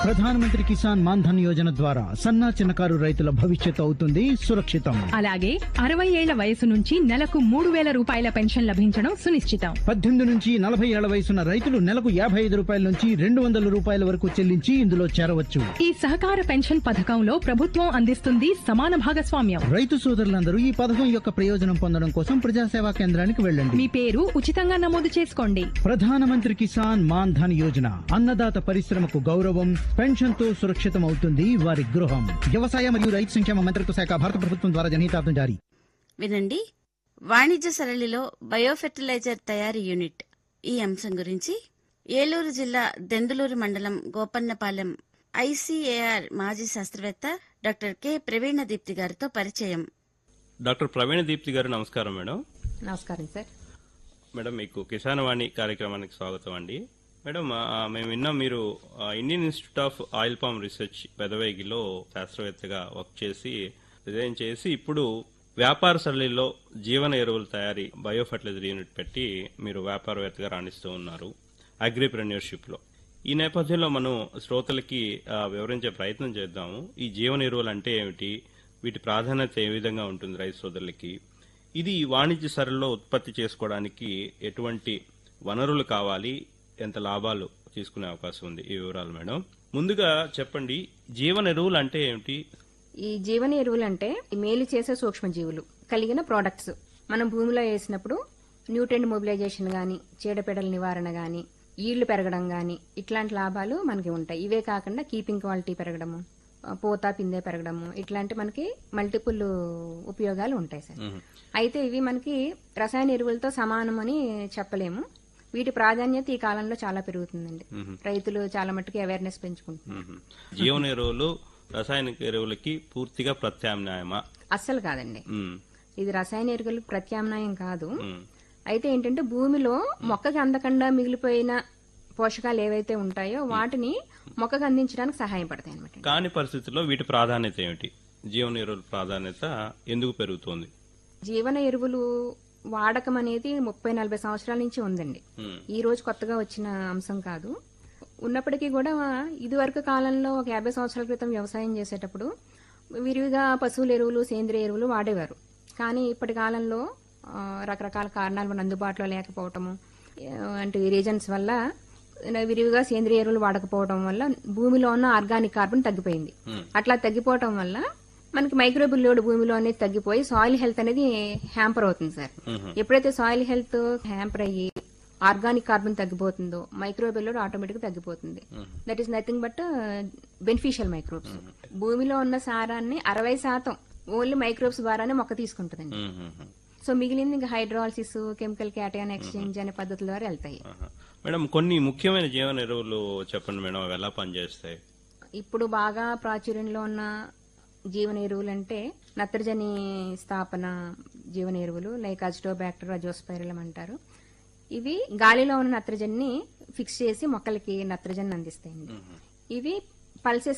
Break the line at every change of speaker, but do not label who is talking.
ప్రధానమంత్రి కిసాన్ మాన్ ధన్ యోజన ద్వారా సన్నా చిన్నకారు రైతుల భవిష్యత్తు అవుతుంది సురక్షితం
అలాగే అరవై ఏళ్ల వయసు నుంచి నెలకు మూడు వేల రూపాయల పెన్షన్ లభించడం సునిశ్చితం
పద్దెనిమిది నుంచి నలభై ఏళ్ల వయసున్న రైతులు నెలకు యాభై ఐదు రూపాయల నుంచి రెండు వందల రూపాయల వరకు చెల్లించి ఇందులో చేరవచ్చు
ఈ సహకార పెన్షన్ పథకంలో ప్రభుత్వం అందిస్తుంది సమాన భాగస్వామ్యం
రైతు సోదరులందరూ ఈ పథకం యొక్క ప్రయోజనం పొందడం కోసం ప్రజాసేవా కేంద్రానికి వెళ్ళండి
మీ పేరు ఉచితంగా నమోదు చేసుకోండి
ప్రధానమంత్రి కిసాన్ మాన్ ధన్ యోజన అన్నదాత పరిశ్రమకు గౌరవం పెన్షన్ తో సురక్షితం అవుతుంది వారి గృహం వ్యవసాయ మరియు రైతు సంక్షేమ మంత్రిత్వ శాఖ భారత ప్రభుత్వం ద్వారా జనహితార్థం జారీ
వినండి వాణిజ్య సరళిలో బయోఫెర్టిలైజర్ తయారీ యూనిట్ ఈ అంశం గురించి ఏలూరు జిల్లా దెందులూరు మండలం గోపన్నపాలెం ఐసీఏఆర్ మాజీ శాస్త్రవేత్త డాక్టర్ కె ప్రవీణ దీప్తి గారితో పరిచయం
డాక్టర్ ప్రవీణ దీప్తి గారు నమస్కారం మేడం
నమస్కారం సార్
మేడం మీకు కిసాన్ వాణి కార్యక్రమానికి స్వాగతం అండి మేడం ఆ, మేము విన్నాం మీరు ఆ, Indian institute of oil palm research పెదవేగిలో శాస్త్రవేత్తగా వర్క్ చేసి డిజైన్ చేసి ఇప్పుడు వ్యాపార సరళిలో జీవన ఎరువుల తయారీ బయో ఫర్టిలైజర్ యూనిట్ పెట్టి మీరు వ్యాపారవేత్తగా రాణిస్తూ ఉన్నారు అగ్రిప్రెన్యూర్షిప్ లో ఈ నేపథ్యంలో మనం శ్రోతలకి ఆ, వివరించే ప్రయత్నం చేద్దాము ఈ జీవన ఎరువులు అంటే ఏమిటి వీటి ప్రాధాన్యత ఏ విధంగా ఉంటుంది రైతు సోదరులకి ఇది వాణిజ్య సరళిలో ఉత్పత్తి చేసుకోవడానికి ఎటువంటి వనరులు కావాలి ఎంత లాభాలు తీసుకునే అవకాశం ఉంది ఈ వివరాలు మేడం ముందుగా చెప్పండి జీవన ఎరువులు అంటే ఏమిటి
ఈ జీవన ఎరువులు అంటే ఈ మేలు చేసే సూక్ష్మజీవులు కలిగిన ప్రోడక్ట్స్ మనం భూమిలో వేసినప్పుడు న్యూట్రెంట్ మొబిలైజేషన్ గాని చీడపీడల నివారణ గాని ఈళ్లు పెరగడం గాని ఇట్లాంటి లాభాలు మనకి ఉంటాయి ఇవే కాకుండా కీపింగ్ క్వాలిటీ పెరగడము ఆ, పూత పిందె పెరగడము ఇట్లాంటి మనకి మల్టిపుల్ ఉపయోగాలు ఉంటాయి సార్ అయితే ఇవి మనకి రసాయన ఎరువులతో సమానమని చెప్పలేము వీటి ప్రాధాన్యత ఈ కాలంలో చాలా పెరుగుతుందండి రైతులు చాలా మట్టుకు అవేర్నెస్ పెంచుకుంటున్నారు
మ్మ్. జీవన ఎరువులు రసాయనిక ఎరువులకి పూర్తిగా ప్రత్యామ్నాయమా
అస్సలు కాదండి
మ్మ్.
ఇది రసాయన ఎరువులకు ప్రత్యామ్నాయం కాదు
మ్మ్.
అయితే ఏంటంటే భూమిలో మొక్కకి అందకుండా మిగిలిపోయిన పోషకాలు ఏవైతే ఉంటాయో వాటిని మొక్కకు అందించడానికి సహాయపడతాయి అనమాట
కాని పరిస్థితుల్లో వీటి ప్రాధాన్యత ఏమిటి జీవన ఎరువుల ప్రాధాన్యత ఎందుకు పెరుగుతోంది
జీవన ఎరువులు వాడకం అనేది ముప్పై నలభై సంవత్సరాల నుంచి ఉందండి
మ్మ్.
ఈ రోజు కొత్తగా వచ్చిన అంశం కాదు ఉన్నప్పటికీ కూడా ఇదివరకు కాలంలో ఒక యాభై సంవత్సరాల క్రితం వ్యవసాయం చేసేటప్పుడు విరివిగా పశువుల ఎరువులు సేంద్రియ ఎరువులు వాడేవారు కానీ ఇప్పటి కాలంలో ఆ, రకరకాల కారణాలు మన అందుబాటులో లేకపోవటము ఆ, అంటే రీజన్స్ వల్ల విరివిగా సేంద్రియ ఎరువులు వాడకపోవడం వల్ల భూమిలో ఉన్న ఆర్గానిక్ కార్బన్ తగ్గిపోయింది అట్లా తగ్గిపోవటం వల్ల మనకి మైక్రోబిల్ లోడ్ భూమిలో అనేది తగ్గిపోయి సాయిల్ హెల్త్ అనేది హ్యాంపర్ అవుతుంది సార్ ఎప్పుడైతే సాయిల్ హెల్త్ హ్యాంపర్ అయ్యి ఆర్గానిక్ కార్బన్ తగ్గిపోతుందో మైక్రోబిల్ లోడ్ ఆటోమేటిక్ తగ్గిపోతుంది that is nothing but beneficial microbes భూమిలో ఉన్న సారాన్ని అరవై శాతం ఓన్లీ మైక్రోబ్స్ ద్వారానే మొక్క తీసుకుంటుందండి
మ్మ్. మ్మ్.
సో మిగిలింది ఇంకా హైడ్రాలసిస్ కెమికల్ క్యాటయాన్ ఎక్స్చేంజ్ అనే పద్ధతుల ద్వారా వెళ్తాయి
ఆహా. మేడం కొన్ని ముఖ్యమైన జీవన ఎరువులు చెప్పండి మేడం అవి ఎలా పనిచేస్తాయి
ఇప్పుడు బాగా ప్రాచుర్యంలో ఉన్న జీవన ఎరువులు అంటే నత్రజని స్థాపన జీవన ఎరువులు లైక్ అజిటోబ్యాక్టర్ అజోస్పైరలం అంటారు ఇవి గాలిలో ఉన్న నత్రజనిని ఫిక్స్ చేసి మొక్కలకి నత్రజని అందిస్తాయండి ఇవి పల్సెస్